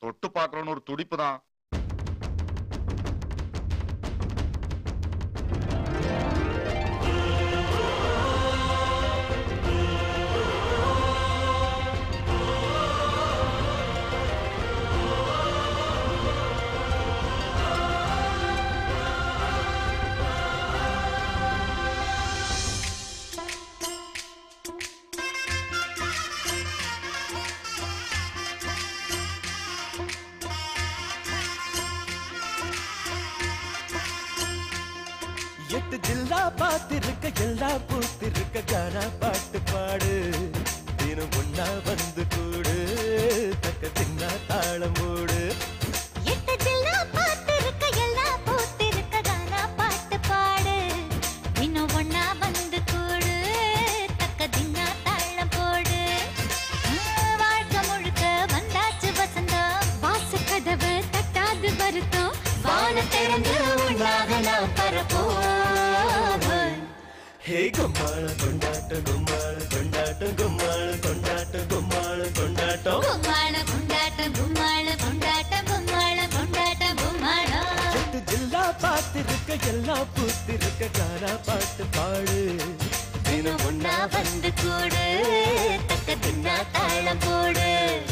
தொட்டு பார்க்கணும்னு ஒரு துடிப்பு தான் எட்டு ஜில்லா பார்த்திருக்க எல்லா பூத்திருக்க கானா பாட்டு பாடு தினம் ஒன்னா வந்து கூடு தக்க தின்னா தாளம் மூடு எட்டு ஜில்லா பார்த்திருக்க எல்லா பூத்திருக்க கானா பாட்டு பாடு இன்னும் ஒண்ணா வந்து கூடு தக்க தின்னா தாளம் போடு ஆ, வாழ்க்கை முழுக்க வந்தாச்சு வசந்தம் வாச கதவு தட்டாது வருத்தம் வான திறந்து உண்டாக நாம் பரப்போம் ஹே கும்மாள கொண்டாட்டம் கும்மாள கொண்டாட்டம் கும்மாள கொண்டாட்டம் கும்மாள கொண்டாட்டம் கும்மாள கொண்டாட்டம் கும்மாள கொண்டாட்டம் கும்மாள கொண்டாட்டம் கும்மாளம் எட்டு ஜில்லா பார்த்திருக்க எல்லா பூத்திருக்க கானா பாட்டு பாடு தினம் ஒன்னா ஒன்னா வந்து கூடு தக்க தின்னா தாளம் போடு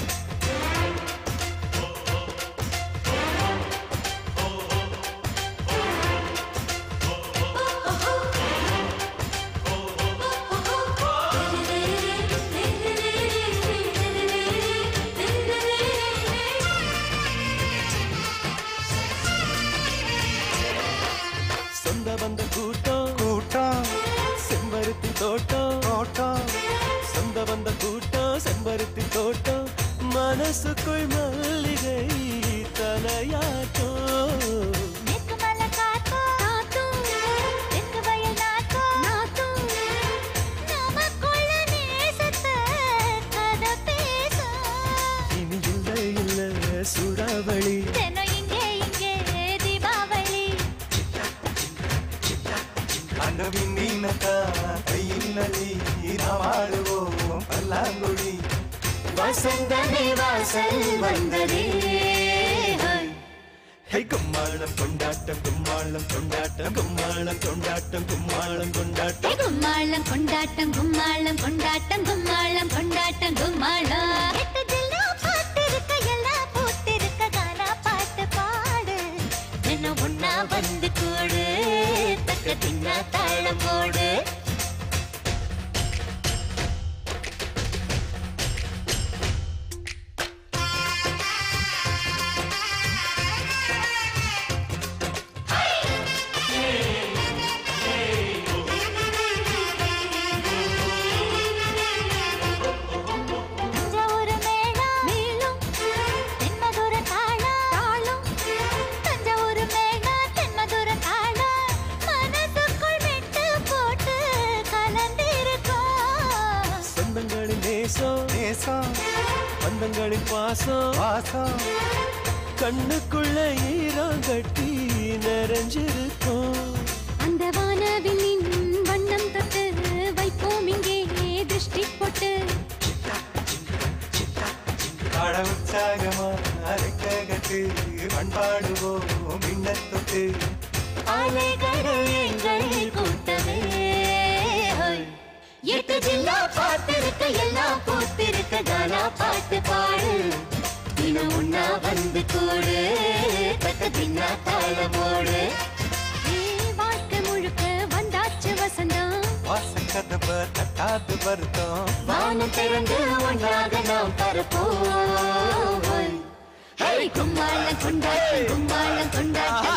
சொந்த வந்த கூட்டம் கூட்டம் செம்பருத்தி தோட்டம் தோட்டம் சொந்த வந்த கூட்டம் செம்பருத்தி தோட்டம் மனசுக்குள் மல்லிகை தலையாட்டம் மேற்கு மலை காத்தும் காத்தும் தெற்கு வயல் நாத்தும் நாத்தும் நமக்குள்ள நேசத்தை கதை பேசும் இனி இல்லை இல்லை சூறாவளி தினம் இங்கே இங்கே தீபாவளி அண்டவின் நீனக்கா கையில் நதி நாடுவோம் பல்லாங்குழி வசந்தமே வாசல் வந்ததே ஹோய். ஹே கும்மாளம் கொண்டாட்டம் கும்மாளம் கொண்டாட்டம் கும்மாளம் கொண்டாட்டம் கும்மாளம் கொண்டாட்டம் கும்மாளம் கொண்டாட்டம் கும்மாளம் கொண்டாட்டம் கும்மாளம் கொண்டாட்டம் கும்மாளம் எட்டு ஜில்லா பார்த்திருக்க எல்லா பூத்திருக்க கானா பாட்டு பாடு என்ன ஒன்னா வந்து கூடு தக்க தின்னா தாளம் போடு தஞ்சாவூர் மேளம் மேளம் தென்மதுர தாளம் தாளம் தஞ்சாவூர் மேளம் தென்மதுர தாளம் மனசுக்குள் விட்டு போட்டு கலந்திருக்கோம் சொந்தங்களின் நேசம் நேசம் பந்தங்களின் பாசம் வாசம் கண்ணுக்குள்ள ஈரம் கட்டி நிறைஞ்சிருக்கும் அந்த வானவில்லின் வண்ணம் தொட்டு வைப்போம் இங்கே திருஷ்டி போட்டு பாட உற்சாகமா அரைக்க கட்டு பண்பாடுவோம் மின்னத்தொட்டு அலைகள் எங்கள் கூட்டமே ஹோய். எட்டு ஜில்லா பார்த்திருக்க எல்லாம் பூத்திருக்க கானா பாட்டு பாடு தினம் உண்ணா வந்து கூடு தக்க தின்னா தாளமோடு ஏ, வாழ்க்கை முழுக்க வந்தாச்சு வசந்தம் வாசக்கதவ தட்டாது வருத்தம் வானம் திறந்து ஒன்றாக நாம் பரப்போம் ஹே, கும்மாளம் கொண்டாட்டம் கும்மாளம் கொண்டாட்டம்